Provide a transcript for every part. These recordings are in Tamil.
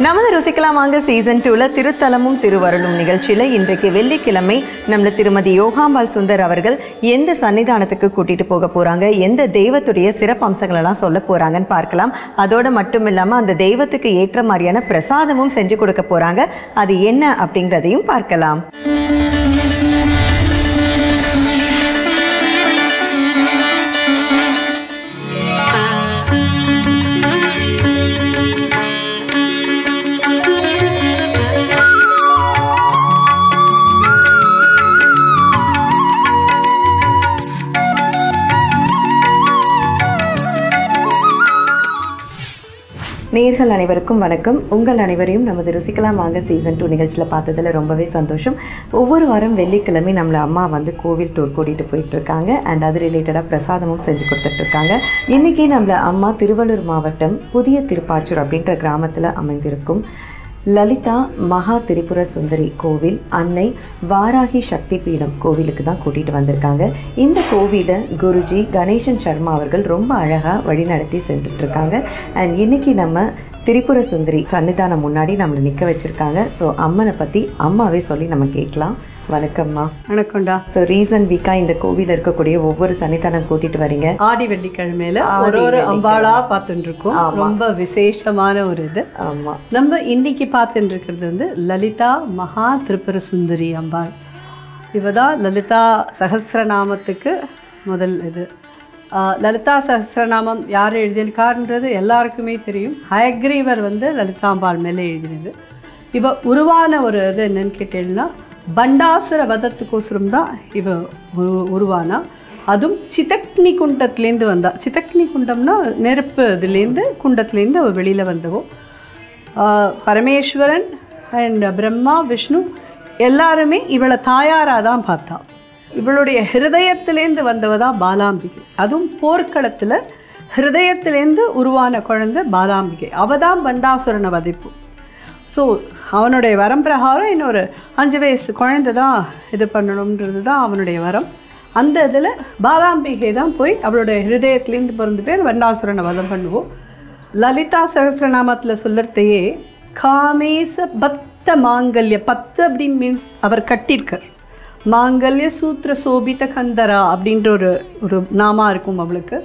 நமது ருசிக்கலாம் வாங்க சீசன் டூல திருத்தலமும் திருவருளும் நிகழ்ச்சியில இன்றைக்கு வெள்ளிக்கிழமை நம்மள திருமதி யோகாம்பாள் சுந்தர் அவர்கள் எந்த சன்னிதானத்துக்கு கூட்டிட்டு போக போறாங்க எந்த தெய்வத்துடைய சிறப்பம்சங்கள் எல்லாம் சொல்ல போறாங்கன்னு பார்க்கலாம் அதோட மட்டும் இல்லாம அந்த தெய்வத்துக்கு ஏற்ற மாதிரியான பிரசாதமும் செஞ்சு கொடுக்க போறாங்க அது என்ன அப்படிங்கிறதையும் பார்க்கலாம் நேர்கள் அனைவருக்கும் வணக்கம் உங்கள் அனைவரையும் நமது ருசிக்கலாம் வாங்க சீசன் டூ நிகழ்ச்சியில் பார்த்ததில் ரொம்பவே சந்தோஷம் ஒவ்வொரு வாரம் வெள்ளிக்கிழமை நம்மளை அம்மா வந்து கோவில் டூர் கூட்டிகிட்டு போயிட்டு இருக்காங்க அண்ட் அது ரிலேட்டடாக பிரசாதமும் செஞ்சு கொடுத்துட்ருக்காங்க இன்றைக்கி நம்மளை அம்மா திருவள்ளூர் மாவட்டம் புதிய திருப்பாச்சூர் அப்படின்ற கிராமத்தில் அமைந்திருக்கும் லலிதா மகா திரிபுர சுந்தரி கோவில் அன்னை வாராகி சக்தி பீடம் கோவிலுக்கு தான் கூட்டிகிட்டு வந்திருக்காங்க இந்த கோவிலை குருஜி கணேசன் சர்மா அவர்கள் ரொம்ப அழகாக வழிநடத்தி செஞ்சுட்டு இருக்காங்க அண்ட் இன்னைக்கு நம்ம திரிபுர சுந்தரி சன்னிதானம் முன்னாடி நம்மளை நிற்க வச்சுருக்காங்க ஸோ அம்மனை பற்றி அம்மாவே சொல்லி நம்ம கேட்கலாம் வணக்கம்மா வணக்கம்டா ஸோ ரீசன் வீக்காக இந்த கோவிலில் இருக்கக்கூடிய ஒவ்வொரு சன்னிதானம் கூட்டிகிட்டு வரீங்க ஆடி வெள்ளிக்கிழமையில ஆடி ஒரு ஒரு வெள்ளிக்கிழமை. அம்பாளா பார்த்துட்டு இருக்கோம் ஆமா. ரொம்ப விசேஷமான ஒரு இது ஆமாம் நம்ம இன்னைக்கு பார்த்துட்டு இருக்கிறது வந்து லலிதா மகா திரிபுர சுந்தரி அம்பாள் இவ தான் லலிதா சகஸ்ரநாமத்துக்கு முதல் இது ஆஹ், லலிதா சகஸ்ரநாமம் யார் எழுதியிருக்காருன்றது எல்லாருக்குமே தெரியும் ஹயக்ரீவர் வந்து லலிதாம்பாள் மேலே எழுதினது இவ உருவான ஒரு இது என்னன்னு கேட்டீங்கன்னா பண்டாசுர வதத்துக்கோசரம் தான் இவ உரு- உருவானா அதுவும் சிதக்னி குண்டத்துலேருந்து வந்தா சிதக்னி குண்டம்னா நெருப்பு இதுலேருந்து குண்டத்துலேருந்து அவள் வெளியில் வந்தவோ ஆஹ் பரமேஸ்வரன் அண்ட் பிரம்மா விஷ்ணு எல்லாருமே இவளை தாயாராக தான் பார்த்தா இவளுடைய ஹிருதயத்திலேருந்து வந்தவ தான் பாலாம்பிகை அதுவும் போர்க்களத்தில் ஹிருதயத்திலேருந்து உருவான குழந்தை பாலாம்பிகை அவ தான் பண்டாசுரனை வதைப்பு ஸோ அவனுடைய வரம் பிரகாரம் இன்னொரு அஞ்சு வயசு குழந்தை தான் இது பண்ணணுன்றது தான் அவனுடைய வரம் அந்த இதில் பாலாம்பிகை தான் போய் அவளுடைய ஹிருதயத்திலேருந்து பிறந்து பேர் வண்டாசுரனை வதம் பண்ணுவோம் லலிதா சகஸ்ரநாமத்தில் சொல்லறதையே காமேச பத்த மாங்கல்ய பத்து அப்படின்னு மீன்ஸ் அவர் கட்டியிருக்கார் மாங்கல்ய சூத்திர சோபித கந்தரா அப்படின்ற ஒரு ஒரு நாமா இருக்கும் அவளுக்கு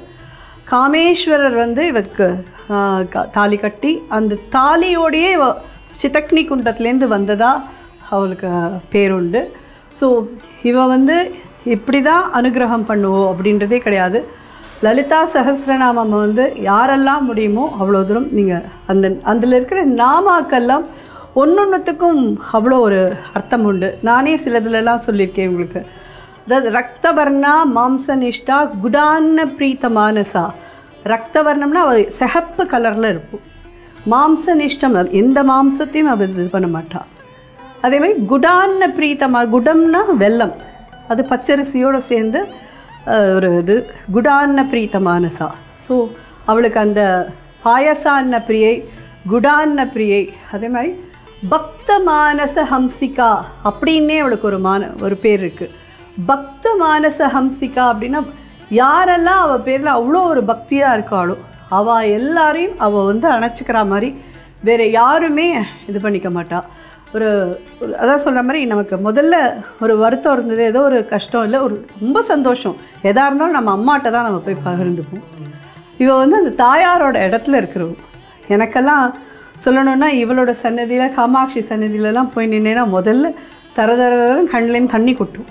காமேஸ்வரர் வந்து இவருக்கு ஆஹ், க- தாலி கட்டி அந்த தாலியோடையே இவ சிதக்னி குண்டத்துலேருந்து வந்ததா அவளுக்கு பேருண்டு ஸோ இவ வந்து இப்படி தான் அனுகிரகம் பண்ணுவோம் அப்படின்றதே கிடையாது லலிதா சகஸ்ரநாமம் வந்து யாரெல்லாம் முடியுமோ அவ்வளோ தூரம் நீங்கள் அந்த அதில் இருக்கிற நாமாக்கெல்லாம் ஒன்னொன்றுத்துக்கும் அவ்வளோ ஒரு அர்த்தம் உண்டு நானே சிலதுலலாம் சொல்லியிருக்கேன் உங்களுக்கு அதாவது ரக்தவர்ணா மாம்சனிஷ்டா குடான்ன பிரீத்த மானசா ரக்தவர்ணம்னா அவ சிகப்பு கலரில் இருக்கும் மாம்சனிஷ்டம் அது எந்த மாம்சத்தையும் அவ இது பண்ண மாட்டா அதே மாதிரி குடான்ன பிரீத்தமா குடம்னா வெல்லம் அது பச்சரிசியோடு சேர்ந்து அஹ், ஒரு இது குடான்ன பிரீத்த மானசா ஸோ அவளுக்கு அந்த பாயசான்ன பிரியை குடான்ன பிரியை அதே மாதிரி பக்த மானச ஹம்சிகா அப்படின்னே அவளுக்கு ஒரு மான ஒரு பேர் இருக்குது பக்த மானச ஹம்சிகா அப்படின்னா யாரெல்லாம் அவள் பேரில் அவ்வளோ ஒரு பக்தியாக இருக்காளோ அவள் எல்லாரையும் அவள் வந்து அணைச்சிக்கிற மாதிரி வேறு யாருமே இது பண்ணிக்க மாட்டா ஒரு ஒரு- அதான் சொல்கிற மாதிரி நமக்கு முதல்ல ஒரு வருத்தம் இருந்தது ஏதோ ஒரு கஷ்டம் இல்லை ஒரு ரொம்ப சந்தோஷம் எதாக இருந்தாலும் நம்ம அம்மாட்ட தான் நம்ம போய் பகிர்ந்துப்போம் இவ வந்து அந்த தாயாரோட இடத்துல இருக்கிறவ எனக்கெல்லாம் சொல்லணும்னா இவளோட சன்னதியில் காமாட்சி சன்னதியிலலாம் போய் நின்னேன்னா முதல்ல தர தர தரன்னு கண்ணுலேருந்து தண்ணி கொட்டும்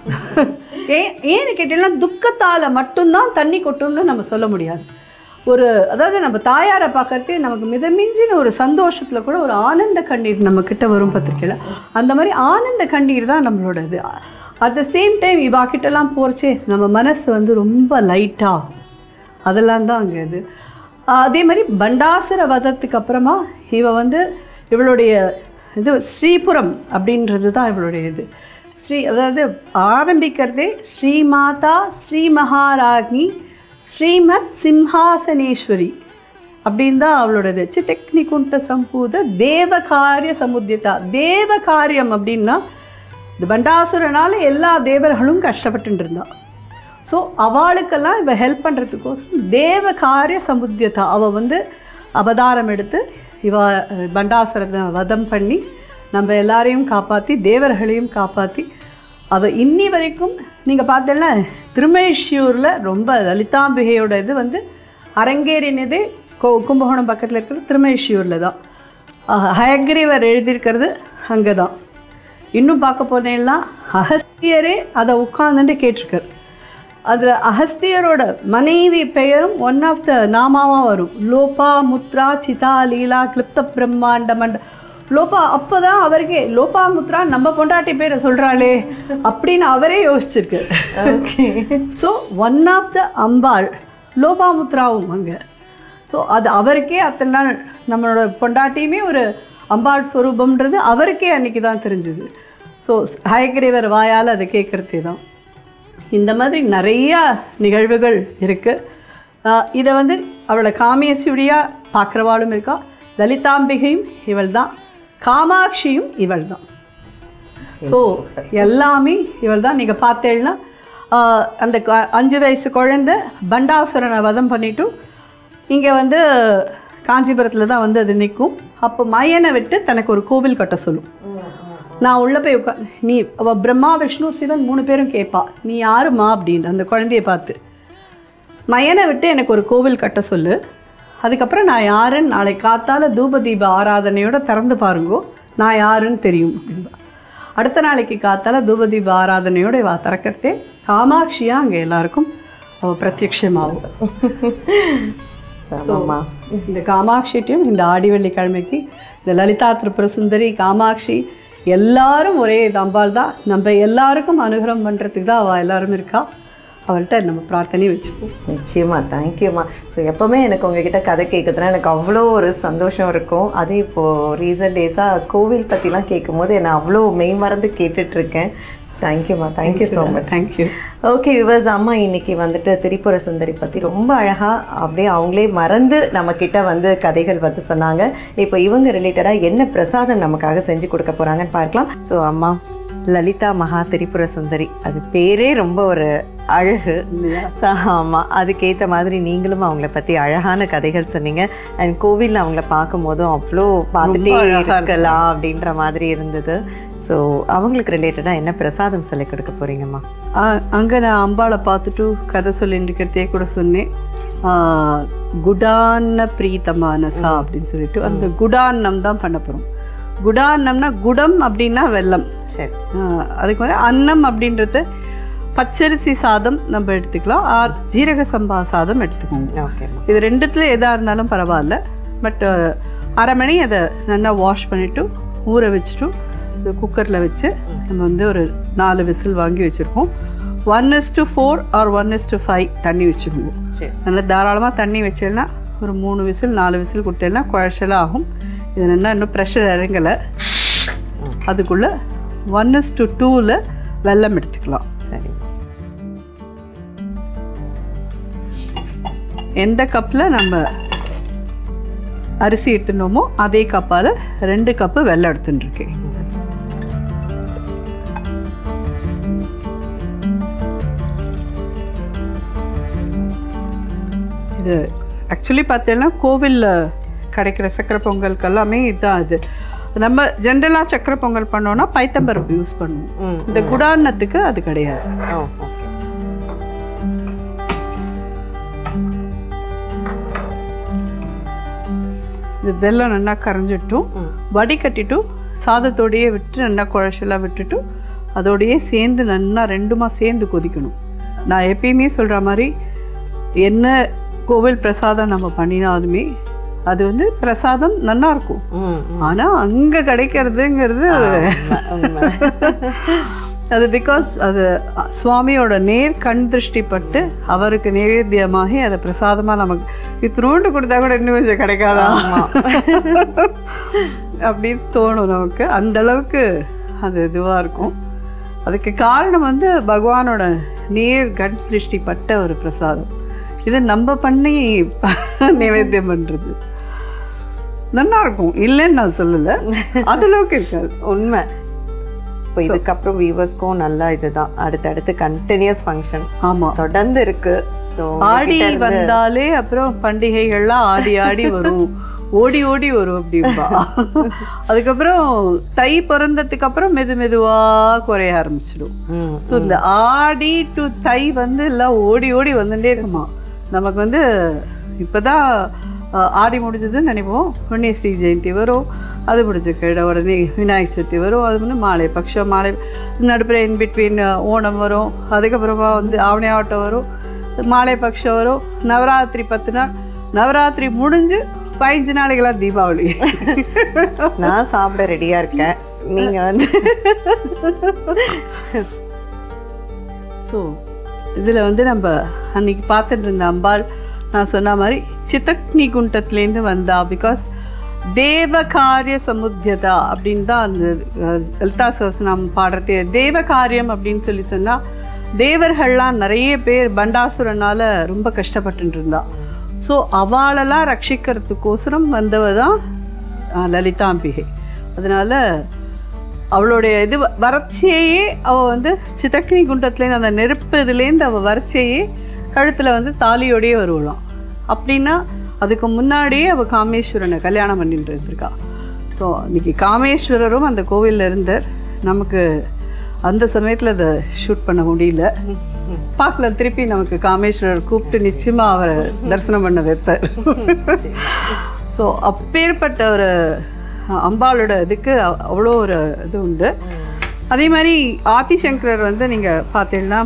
ஏன் ஏன்னு கேட்டீங்கன்னா துக்கத்தால் மட்டும்தான் தண்ணி கொட்டும்னு நம்ம சொல்ல முடியாது ஒரு அதாவது நம்ம தாயாரை பார்க்கறதே நமக்கு மிதமிஞ்சின ஒரு சந்தோஷத்தில் கூட ஒரு ஆனந்த கண்ணீர் நம்ம கிட்ட வரும் பார்த்திருக்கல அந்த மாதிரி ஆனந்த கண்ணீர் தான் நம்மளோட இது அட் த சேம் டைம் இவா கிட்டலாம் போகிறச்சே நம்ம மனசு வந்து ரொம்ப லைட்டாகும் அதெல்லாம் தான் அங்கே இது ஆஹ் அதே மாதிரி பண்டாசுர வதத்துக்கு அப்புறமா இவ வந்து இவளுடைய இது ஸ்ரீபுரம் அப்படின்றது தான் இவளுடைய இது ஸ்ரீ அதாவது ஆரம்பிக்கிறதே ஸ்ரீமாதா ஸ்ரீ மகாராஜி ஸ்ரீமத் சிம்ஹாசனேஸ்வரி அப்படின்னு தான் அவளோடது சித்தக்னி குண்ட சம்பூத தேவகாரிய சமுத்தியதா தேவ காரியம் அப்படின்னா இந்த பண்டாசுரனால எல்லா தேவர்களும் கஷ்டப்பட்டு இருந்தா ஸோ அவளுக்கெல்லாம் இவ ஹெல்ப் பண்ணுறதுக்கோசரம் தேவ காரிய சமுத்தியதா அவள் வந்து அவதாரம் எடுத்து இவ அஹ், பண்டாசுரத்தை வதம் பண்ணி நம்ம எல்லாரையும் காப்பாற்றி தேவர்களையும் காப்பாற்றி அவ இன்னி வரைக்கும் நீங்கள் பார்த்தீங்கன்னா திருமேஷியூரில் ரொம்ப லலிதாம்பிகையோட இது வந்து அரங்கேறினதே கோ கும்பகோணம் பக்கத்தில் இருக்கிற திருமேஷியூரில் தான் அஹ், ஹயக்ரீவர் எழுதியிருக்கிறது அங்கே தான் இன்னும் பார்க்க போனேன்னா அகஸ்தியரே அதை உட்கார்ந்துட்டு கேட்டிருக்காரு அதில் அகஸ்தியரோட மனைவி பெயரும் ஒன் ஆஃப் த நாமாவாக வரும் லோபா முத்ரா சிதா லீலா கிளிப்த பிரம்மாண்ட மண்ட லோபா அப்போ தான் அவருக்கே லோபா முத்ரா நம்ம பொண்டாட்டி பேரை சொல்கிறாளே அப்படின்னு அவரே யோசிச்சிருக்காரு okay so one of the Ambal லோபாமுத்ராவும் அங்கே ஸோ அது அவருக்கே அத்தனை நாள் நம்மளோட பொண்டாட்டியுமே ஒரு அம்பாள் ஸ்வரூபம்ன்றது அவருக்கே அன்னைக்கு தான் தெரிஞ்சுது ஸோ ஹயக்ரீவர் வாயால் அதை கேட்குறதே தான் இந்த மாதிரி நிறையா நிகழ்வுகள் இருக்குது இதை வந்து அவளை காமியசுடியாக பார்க்குறவாளும் இருக்கா லலிதாம்பிகையும் இவள் தான் காமாட்சியும் இவள் தான் ஸோ எல்லாமே இவள் தான் நீங்கள் பார்த்தேன்னா ஆஹ், அந்த க- அஞ்சு வயசு குழந்தை பண்டாசுரனை வதம் பண்ணிட்டு இங்கே வந்து காஞ்சிபுரத்தில் தான் வந்து அது நிற்கும் அப்போ மையனை விட்டு தனக்கு ஒரு கோவில் கட்ட சொல்லும் நான் உள்ளே போய் உட்கா நீ அவ பிரம்மா விஷ்ணு சிவன் மூணு பேரும் கேட்பா நீ யாருமா அப்படின்னு அந்த குழந்தைய பார்த்து மயனை விட்டு எனக்கு ஒரு கோவில் கட்ட சொல்லு அதுக்கப்புறம் நான் யாருன்னு நாளை காத்தால தூப தீப ஆராதனையோட திறந்து பாருங்கோ நான் யாருன்னு தெரியும் அப்படின்பா அடுத்த நாளைக்கு காத்தால தூப தீப ஆராதனையோட இவ திறக்கட்டே காமாட்சியா அங்கே எல்லாருக்கும் அவ பிரத்யட்சமாகும் ஆமாம்மா இந்த காமாட்சிட்டையும் இந்த ஆடி வெள்ளிக்கிழமைக்கு இந்த லலிதா திரிபுர சுந்தரி காமாட்சி எல்லாரும் ஒரே இது அம்பாள் தான் நம்ம எல்லாருக்கும் அனுகிரகம் பண்ணுறதுக்கு தான் அவள் எல்லாரும் இருக்கா அவள்கிட்ட நம்ம பிரார்த்தனையும் வச்சுப்போம் நிச்சயமா தேங்க்யூம்மா ஸோ எப்போவுமே எனக்கு உங்ககிட்ட கதை கேட்குறதுனா எனக்கு அவ்வளோ ஒரு சந்தோஷம் இருக்கும் அது இப்போது ரீசன்ட் டேஸாக கோவில் பற்றிலாம் கேட்கும்போது என்னை அவ்வளோ மெய் மறந்து கேட்டுட்ருக்கேன் தேங்க்யூம்மா thank you so much thank you okay viewers அம்மா இன்னைக்கு வந்துட்டு திரிபுர சுந்தரி பற்றி ரொம்ப அழகாக அப்படியே அவங்களே மறந்து நம்மக்கிட்ட வந்து கதைகள் வந்து சொன்னாங்க இப்போ இவங்க ரிலேட்டடாக என்ன பிரசாதம் நமக்காக செஞ்சு கொடுக்க போகிறாங்கன்னு பார்க்கலாம் ஸோ அம்மா லலிதா மகா திரிபுர சுந்தரி அது பேரே ரொம்ப ஒரு அழகு ஆமாம் அதுக்கேற்ற மாதிரி நீங்களும் அவங்கள பற்றி அழகான கதைகள் சொன்னீங்க அண்ட் கோவிலில் அவங்கள பார்க்கும்போதும் அவ்வளோ பார்த்துட்டே ரொம்ப அழகா இருக்கலாம் அப்படின்ற மாதிரி இருந்தது ஸோ அவங்களுக்கு ரிலேட்டடாக என்ன பிரசாதம் சொல்லி கொடுக்க போகிறீங்கம்மா அங்கே நான் அம்பாளை பார்த்துட்டு கதை சொல்லிட்டு இருக்கிறதே கூட சொன்னேன் ஆ, குடான்ன பிரீத்தமானசா அப்படின்னு சொல்லிட்டு அந்த குடான்னம் தான் பண்ண போகிறோம் குடான்னம்னா குடம் அப்படின்னா வெல்லம் சரி ஆ, அதுக்கு வந்து அன்னம் அப்படின்றது பச்சரிசி சாதம் நம்ம எடுத்துக்கலாம் ஆர் ஜீரக சம்பா சாதம் எடுத்துக்கோங்க ஓகேம்மா இது ரெண்டுத்துல எதாக இருந்தாலும் பரவாயில்ல பட் அரை மணி அதை நல்லா வாஷ் பண்ணிவிட்டு ஊற வச்சுட்டு இந்த குக்கரில் வச்சு நம்ம வந்து ஒரு நாலு விசில் வாங்கி வச்சுருக்கோம் one is to four or one is to five தண்ணி வச்சுருவோம் சரி நல்லா தாராளமாக தண்ணி வச்சேன்னா ஒரு மூணு விசில் நாலு விசில் கொடுத்தேன்னா குழச்சலாக ஆகும் இது நல்லா இன்னும் ப்ரெஷர் இறங்கலை அதுக்குள்ளே ஒன் இஸ் டு டூவில் வெல்லம் எடுத்துக்கலாம் சரி எந்த கப்பில் நம்ம அரிசி எடுத்துனோமோ அதே கப்பால் ரெண்டு கப்பு வெல்லம் எடுத்துட்டுருக்கேன் இது ஆக்சுவலி பார்த்தீங்கன்னா கோவிலில் கிடைக்கிற சக்கரை பொங்கலுக்கு எல்லாமே இதுதான் இது நம்ம ஜென்ரலாக சக்கரை பொங்கல் பண்ணோன்னா பைத்தம்பருப்பு யூஸ் பண்ணுவோம் ம் இந்த குடான்னத்துக்கு அது கிடையாது ஓ ஓகே இது வெல்லம் நல்லா கரைஞ்சிட்டும் ம் வடிகட்டிட்டு சாதத்தோடையே விட்டு நல்லா குழச்சலாக விட்டுட்டு அதோடையே சேர்ந்து நல்லா ரெண்டுமா சேர்ந்து கொதிக்கணும் நான் எப்பயுமே சொல்கிற மாதிரி என்ன கோவில் பிரசாதம் நம்ம பண்ணினாலுமே அது வந்து பிரசாதம் நல்லா இருக்கும் ம் ம். ஆனால் அங்கே கிடைக்கிறதுங்கிறது உண்மை, உண்மை. அது பிகாஸ் அது அ- சுவாமியோட நேர் கண் திருஷ்டி பட்டு அவருக்கு நைவேத்தியமாகி அதை பிரசாதமாக நமக்கு இத்தினோண்டு கொடுத்தா கூட இன்னும் கொஞ்சம் கிடைக்காதா அப்படின்னு தோணும் நமக்கு அந்த அளவுக்கு அது இதுவாக இருக்கும் அதுக்கு காரணம் வந்து பகவானோட நேர் கண் திருஷ்டி பட்ட ஒரு பிரசாதம் இதை நம்ம பண்ணி நைவேத்தியம் பண்ணுறது நல்லா இருக்கும் இல்லைன்னு நான் சொல்லலை அந்த அளவுக்கு இருக்காது உண்மை இப்போ இதுக்கப்புறம் வியூவர்ஸ்க்கும் நல்லா இதுதான் அடுத்தடுத்து கண்டினியூஸ் ஃபங்க்ஷன் ஆமாம் தொடர்ந்து இருக்கு ஸோ ஆடி வந்தாலே அப்புறம் பண்டிகைகள்லாம் ஆடி ஆடி வரும் ஓடி ஓடி வரும் அப்படிம்பா அதுக்கப்புறம் தை பிறந்ததுக்கு அப்புறம் மெது மெதுவா குறைய ஆரம்பிச்சிடும் ம் ஸோ இந்த ஆடி டு தை வந்து எல்லாம் ஓடி ஓடி வந்துட்டே இருக்குமா நமக்கு வந்து இப்போதான் அஹ், ஆடி முடிஞ்சதுன்னு நினைப்போம் உடனே ஸ்ரீ ஜெயந்தி வரும் அது முடிஞ்ச கிட உடனே விநாயகர் சதுர்த்தி வரும் அது வந்து மாலை பட்சம் மாலை நடுப்புற இன் பிட்வீன் ஓணம் வரும் அதுக்கப்புறமா வந்து ஆவணி ஆட்டம் வரும் மாலை பட்சம் வரும் நவராத்திரி பத்து நாள் நவராத்திரி முடிஞ்சு பதினஞ்சு நாளைக்கெல்லாம் தீபாவளி நான் சாப்பிட ரெடியா இருக்கேன் நீங்க வந்து ஸோ இதில் வந்து நம்ம அன்னைக்கு பார்த்துட்டு இருந்த அம்பாள் நான் சொன்ன மாதிரி சித்தக்னி குண்டத்துலேருந்து வந்தா பிகாஸ் தேவ காரிய சமுத்தியதா அப்படின்னு தான் அந்த அஹ், லலிதா சகஸ்ரநாமம் பாடுறதே தேவ காரியம் அப்படின்னு சொல்லி சொன்னால் தேவர்கள்லாம் நிறைய பேர் பண்டாசுரனால ரொம்ப கஷ்டப்பட்டுட்டு இருந்தா ஸோ அவளெல்லாம் ரட்சிக்கிறதுக்கோசரம் வந்தவ தான் அஹ், லலிதாம்பிகை அதனால அவளுடைய இது வ- வறட்சியையே அவள் வந்து சித்தக்கினி குண்டத்துலேருந்து அந்த நெருப்பு இதுலேருந்து அவள் வறட்சியையே கழுத்தில் வந்து தாலியோடையே வருவலாம் அப்படின்னா அதுக்கு முன்னாடியே அவள் காமேஸ்வரனை கல்யாணம் பண்ணிட்டு இருந்திருக்கா ஸோ இன்னைக்கு காமேஸ்வரரும் அந்த கோவிலில் இருந்தார் நமக்கு அந்த சமயத்தில் அதை ஷூட் பண்ண முடியல பார்க்கலாம் திருப்பி நமக்கு காமேஸ்வரர் கூப்பிட்டு நிச்சயமாக அவரை தரிசனம் பண்ண வைப்பார் ஸோ அப்பேற்பட்ட ஒரு அஹ், அம்பாளோட இதுக்கு அவ்- அவ்வளோ ஒரு இது உண்டு அதே மாதிரி ஆதிசங்கரர் வந்து நீங்கள் பார்த்தீங்கன்னா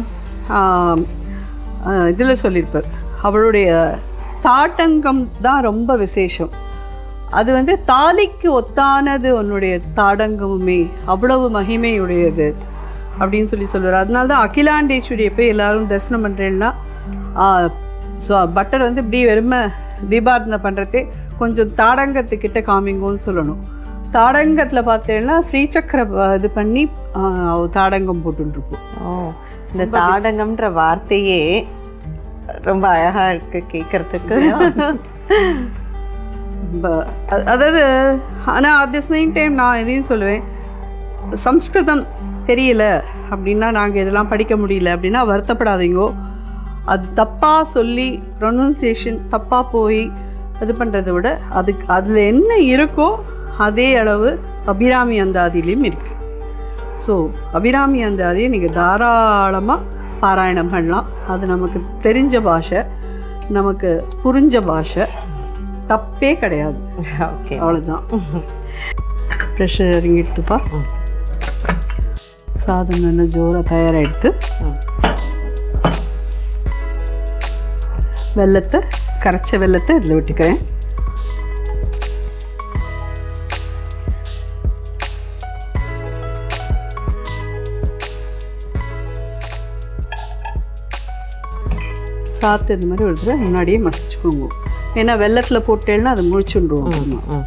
இதில் சொல்லியிருப்பார் அவளுடைய தாட்டங்கம் தான் ரொம்ப விசேஷம் அது வந்து தாலிக்கு ஒத்தானது உன்னுடைய தாடங்கமுமே அவ்வளவு மகிமையுடையது அப்படின்னு சொல்லி சொல்லுவார் அதனால தான் அகிலாண்டேஸ்வரியை போய் எல்லாரும் தரிசனம் பண்ணுறேன்னா ஸோ பட்டர் வந்து இப்படி வெறுமை தீபாரதனை பண்ணுறதே கொஞ்சம் தாடங்கத்துக்கிட்ட காமிங்கன்னு சொல்லணும் தாடங்கத்தில் பார்த்தேன்னா ஸ்ரீசக்கர ப- இது பண்ணி ஆ, அவ தாடங்கம் போட்டுருப்போம் ஓ இந்த தாடங்கம்ன்ற வார்த்தையே ரொம்ப அழகா இருக்கு கேட்கறதுக்கு ப- அ- அதாவது ஆனால் அட் த சேம் டைம் நான் இதையும் சொல்லுவேன் சம்ஸ்கிருதம் தெரியல அப்படின்னா நாங்கள் இதெல்லாம் படிக்க முடியல அப்படின்னா வருத்தப்படாதீங்கோ அது தப்பாக சொல்லி ப்ரொனன்சியேஷன் தப்பாக போய் இது பண்ணுறதை விட அதுக்கு அதில் என்ன இருக்கோ அதே அளவு அபிராமி அந்தாதிலையும் இருக்குது ஸோ அபிராமி அந்தாதியை நீங்கள் தாராளமாக பாராயணம் பண்ணலாம் அது நமக்கு தெரிஞ்ச பாஷை நமக்கு புரிஞ்ச பாஷை தப்பே கிடையாது ஓகே அவ்வளோதான் ப்ரெஷர் இறங்கிடுத்துப்பா சாதம் நல்லா ஜோராக தயாராகிடுத்து வெள்ளத்தை கரைச்ச வெள்ளத்தை இதில் விட்டுக்கிறேன் சாத்து இந்த மாதிரி ஒரு தடவை முன்னாடியே மசிச்சுக்கோங்க ஏன்னா வெள்ளத்தில் போட்டேன்னா அது முழிச்சுண்டுரும் அப்புறமா. ம்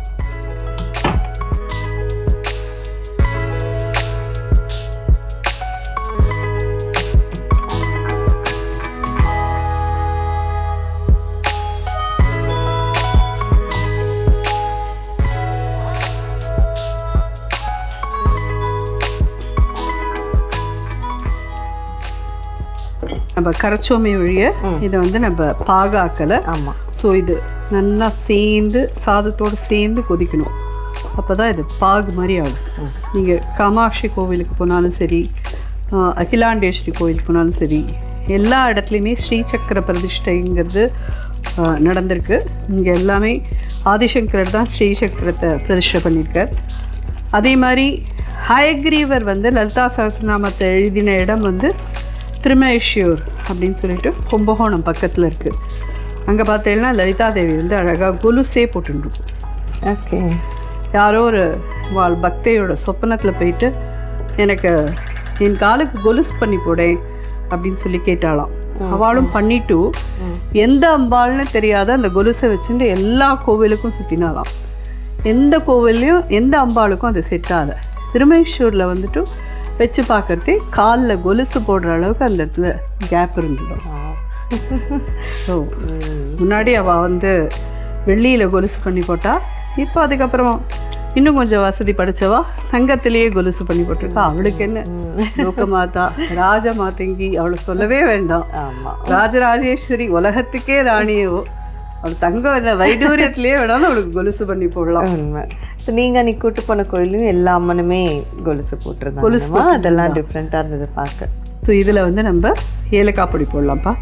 நம்ம கரைச்சோமே ஒழிய இதை வந்து நம்ம பாகாக்கலை ஆமா ஸோ இது நல்லா சேர்ந்து சாதத்தோடு சேர்ந்து கொதிக்கணும் அப்போ தான் இது பாகு மாதிரி ஆகும் நீங்கள் காமாட்சி கோவிலுக்கு போனாலும் சரி ஆஹ், அகிலாண்டேஸ்வரி கோவிலுக்கு போனாலும் சரி எல்லா இடத்துலையுமே ஸ்ரீசக்கர பிரதிஷ்டைங்கிறது ஆஹ், நடந்திருக்கு இங்கே எல்லாமே ஆதிசங்கரர் தான் ஸ்ரீசக்கரத்தை பிரதிஷ்டை பண்ணியிருக்கார் அதே மாதிரி ஹயக்ரீவர் வந்து லலிதா சஹஸ்ரநாமத்தை எழுதின இடம் வந்து திருமேஷ்யூர் அப்படின்னு சொல்லிட்டு கும்பகோணம் பக்கத்தில் இருக்குது அங்கே பார்த்தீங்கன்னா லலிதா தேவி வந்து அழகாக கொலுசே போட்டுருக்கும் ஓகே யாரோ ஒரு வாழ் பக்தையோட சொப்பனத்தில் போயிட்டு எனக்கு என் காலுக்கு கொலுசு பண்ணி போடேன் அப்படின்னு சொல்லி கேட்டாளாம் அவளும் பண்ணிட்டு எந்த அம்பாள்னு தெரியாத அந்த கொலுசை வச்சுட்டு எல்லா கோவிலுக்கும் சுற்றினாலாம் எந்த கோவில்லையும் எந்த அம்பாளுக்கும் அது செட் ஆகல திருமேஷூரில் வந்துட்டு வச்சு பார்க்கறதே காலில் கொலுசு போடுற அளவுக்கு அந்த இடத்துல கேப் இருந்தது ஸோ முன்னாடி அவள் வந்து வெள்ளியில் கொலுசு பண்ணி போட்டா இப்போ அதுக்கப்புறம் இன்னும் கொஞ்சம் வசதி படிச்சவா தங்கத்திலேயே கொலுசு பண்ணி போட்டிருக்கா அவளுக்கு என்ன லோகமாதா ராஜமாதங்கி அவளை சொல்லவே வேண்டாம் ஆமா ராஜராஜேஸ்வரி உலகத்துக்கே ராணியோ அவள் தங்கம் இல்லை வைடூரியத்திலேயே வேணாலும் அவளுக்கு கொலுசு பண்ணி போடலாம் உண்மை ஸோ நீங்கள் அன்னைக்கு கூட்டு போன கோயிலையும் எல்லா அம்மனுமே கொலுசு போட்டிருந்தாங்க அதெல்லாம் டிஃப்ரெண்ட்டாக இருந்தது பார்க்க ஸோ இதில் வந்து நம்ம ஏலக்காய் பொடி போடலாம்ப்பா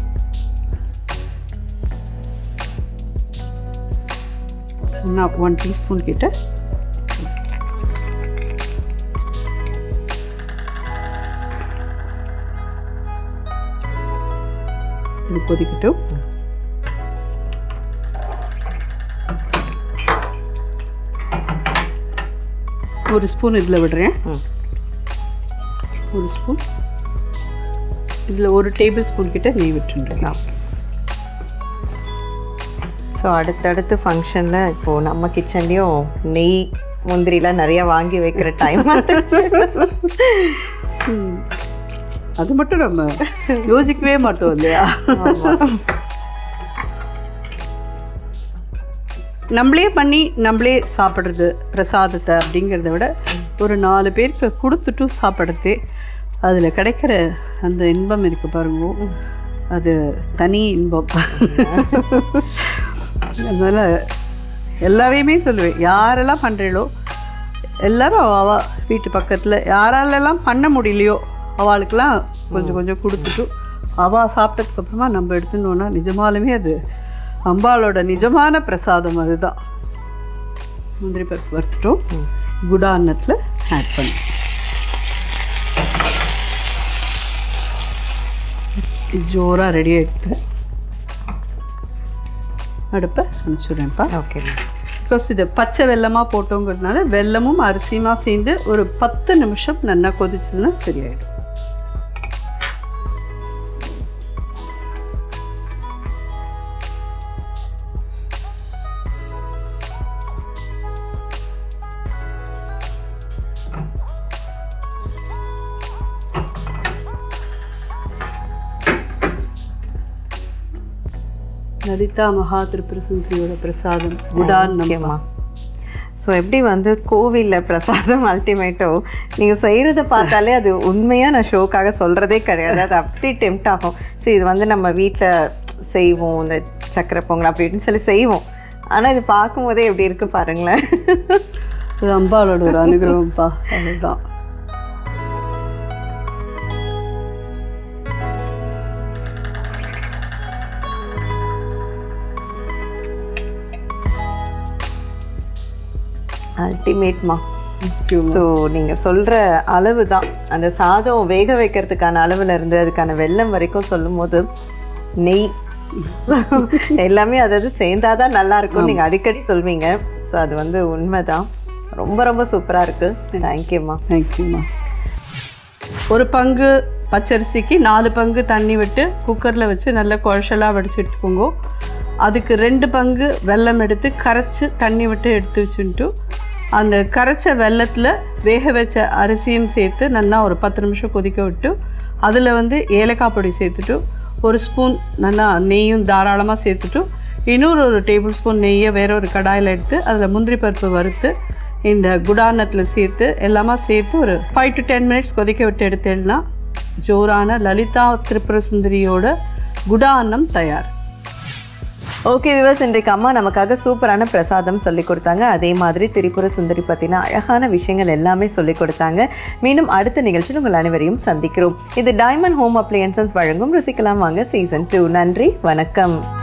நான் ஒன் டீஸ்பூன் கிட்ட இது கொதிக்கட்டும் ஒரு ஸ்பூன் இதில் விடுறேன் ம் ஒரு ஸ்பூன் இதில் ஒரு டேபிள் ஸ்பூன் கிட்ட நெய் விட்டுருங்க ஸோ அடுத்தடுத்து ஃபங்க்ஷனில் இப்போது நம்ம கிச்சன்லேயும் நெய் முந்திரிலாம் நிறைய வாங்கி வைக்கிற டைம் அது மட்டும் நம்ம யோசிக்கவே மாட்டோம் இல்லையா நம்மளே பண்ணி நம்மளே சாப்பிட்றது பிரசாதத்தை அப்படிங்கிறத விட ஒரு நாலு பேருக்கு கொடுத்துட்டும் சாப்பிட்றதே அதில் கிடைக்கிற அந்த இன்பம் இருக்கு பாருங்க அது தனி இன்பம் அதனால் எல்லாரையுமே சொல்லுவேன் யாரெல்லாம் பண்ணுறீங்களோ எல்லாரும் அவ அவ வீட்டு பக்கத்தில் யாராலெல்லாம் பண்ண முடியலையோ அவளுக்கெல்லாம் கொஞ்சம் கொஞ்சம் கொடுத்துட்டு அவள் சாப்பிட்டதுக்கு அப்புறமா நம்ம எடுத்துட்டோம்னா நிஜமாலுமே அது அம்பாளோட நிஜமான பிரசாதம் அதுதான் முந்திரி பருப்பு வறுத்துட்டோம் குடா அன்னத்தில் ஆட் பண்ணி ஜோராக ரெடி ஆகிடுது அடுப்பை அனுப்பிச்சுடுறேன்ப்பா ஓகே பிகாஸ் இது பச்சை வெல்லமாக போட்டோங்கிறதுனால வெல்லமும் அரிசியுமா சேர்ந்து ஒரு பத்து நிமிஷம் நல்லா கொதிச்சதுன்னா சரியாயிடும் லலிதா மகா திரிபுர சுந்தரியோட பிரசாதம் குடான் ஓகேம்மா ஸோ எப்படி வந்து கோவிலில் பிரசாதம் அல்டிமேட்டோ நீங்கள் செய்கிறத பார்த்தாலே அது உண்மையாக நான் ஷோக்காக சொல்கிறதே கிடையாது அது அப்படி டெம்ட் ஆகும் சரி இது வந்து நம்ம வீட்டில் செய்வோம் இந்த சக்கரை பொங்கல் அப்படி இப்படின்னு சொல்லி செய்வோம் ஆனால் இது பார்க்கும்போதே எப்படி இருக்குது பாருங்களேன் அது அம்பாளோட ஒரு அனுகிரகம்ப்பா அதுதான் அல்டிமேட்மா முக்கியம் ஸோ நீங்கள் சொல்கிற அளவு தான் அந்த சாதம் வேக வைக்கிறதுக்கான அளவுல இருந்து அதுக்கான வெல்லம் வரைக்கும் சொல்லும்போது நெய் எல்லாமே அதாவது சேர்ந்தாதான் நல்லா இருக்கும் நீங்கள் அடிக்கடி சொல்வீங்க ஸோ அது வந்து உண்மைதான் ரொம்ப ரொம்ப சூப்பராக இருக்குது தேங்க்யூம்மா தேங்க்யூம்மா ஒரு பங்கு பச்சரிசிக்கு நாலு பங்கு தண்ணி விட்டு குக்கரில் வச்சு நல்லா குழச்சலாக வடித்து எடுத்துக்கோங்க அதுக்கு ரெண்டு பங்கு வெல்லம் எடுத்து கரைச்சி தண்ணி விட்டு எடுத்து வச்சுட்டு அந்த கரைச்ச வெல்லத்தில் வேக வச்ச அரிசியும் சேர்த்து நல்லா ஒரு பத்து நிமிஷம் கொதிக்க விட்டு அதில் வந்து ஏலக்காய் பொடி சேர்த்துட்டு ஒரு ஸ்பூன் நல்லா நெய்யும் தாராளமாக சேர்த்துட்டு இன்னொரு ஒரு டேபிள் ஸ்பூன் நெய்யை வேற ஒரு கடாயில் எடுத்து அதில் முந்திரி பருப்பு வறுத்து இந்த குடானத்தில் சேர்த்து எல்லாமே சேர்த்து ஒரு ஃபைவ் டு டென் மினிட்ஸ் கொதிக்க விட்டு எடுத்தேன்னா ஜோரான லலிதா திரிபுர சுந்தரியோட குடா அன்னம் தயார் ஓகே விவஸ் இன்றைக்கு அம்மா நமக்காக சூப்பரான பிரசாதம் சொல்லி கொடுத்தாங்க அதே மாதிரி திரிபுர சுந்தரி பற்றின அழகான விஷயங்கள் எல்லாமே சொல்லி கொடுத்தாங்க மீண்டும் அடுத்த நிகழ்ச்சியில் உங்கள் அனைவரையும் சந்திக்கிறோம் இது டைமண்ட் ஹோம் அப்ளையன்சஸ் வழங்கும் ருசிக்கலாம் வாங்க சீசன் டூ நன்றி வணக்கம்